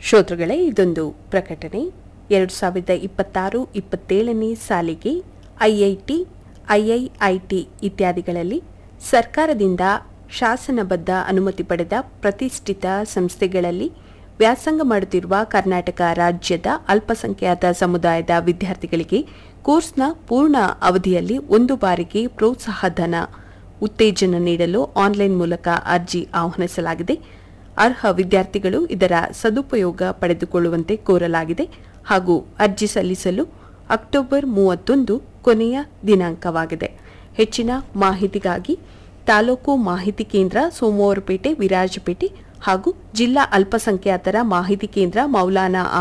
ಶ್ರೋತೃಗಳೇ ಇದೊಂದು ಪ್ರಕಟಣೆ ಎರಡು ಸಾವಿರದ ಇಪ್ಪತ್ತಾರು ಇಪ್ಪತ್ತೇಳನೇ ಸಾಲಿಗೆ ಐಐಟಿ ಐಐಐಟಿ ಇತ್ಯಾದಿಗಳಲ್ಲಿ ಸರ್ಕಾರದಿಂದ ಶಾಸನಬದ್ಧ ಅನುಮತಿ ಪಡೆದ ಪ್ರತಿಷ್ಠಿತ ಸಂಸ್ಥೆಗಳಲ್ಲಿ ವ್ಯಾಸಂಗ ಮಾಡುತ್ತಿರುವ ಕರ್ನಾಟಕ ರಾಜ್ಯದ ಅಲ್ಪಸಂಖ್ಯಾತ ಸಮುದಾಯದ ವಿದ್ಯಾರ್ಥಿಗಳಿಗೆ ಕೋರ್ಸ್ನ ಪೂರ್ಣ ಅವಧಿಯಲ್ಲಿ ಒಂದು ಬಾರಿಗೆ ಪ್ರೋತ್ಸಾಹಧನ ಉತ್ತೇಜನ ನೀಡಲು ಆನ್ಲೈನ್ ಮೂಲಕ ಅರ್ಜಿ ಆಹ್ವಾನಿಸಲಾಗಿದೆ ಅರ್ಹ ವಿದ್ಯಾರ್ಥಿಗಳು ಇದರ ಸದುಪಯೋಗ ಪಡೆದುಕೊಳ್ಳುವಂತೆ ಕೋರಲಾಗಿದೆ ಹಾಗೂ ಅರ್ಜಿ ಸಲ್ಲಿಸಲು ಅಕ್ಟೋಬರ್ ಮೂವತ್ತೊಂದು ಕೊನೆಯ ದಿನಾಂಕವಾಗಿದೆ ಹೆಚ್ಚಿನ ಮಾಹಿತಿಗಾಗಿ ತಾಲೂಕು ಮಾಹಿತಿ ಕೇಂದ್ರ ಸೋಮವಾರಪೇಟೆ ವಿರಾಜಪೇಟೆ ಹಾಗೂ ಜಿಲ್ಲಾ ಅಲ್ಪಸಂಖ್ಯಾತರ ಮಾಹಿತಿ ಕೇಂದ್ರ ಮೌಲಾನಾ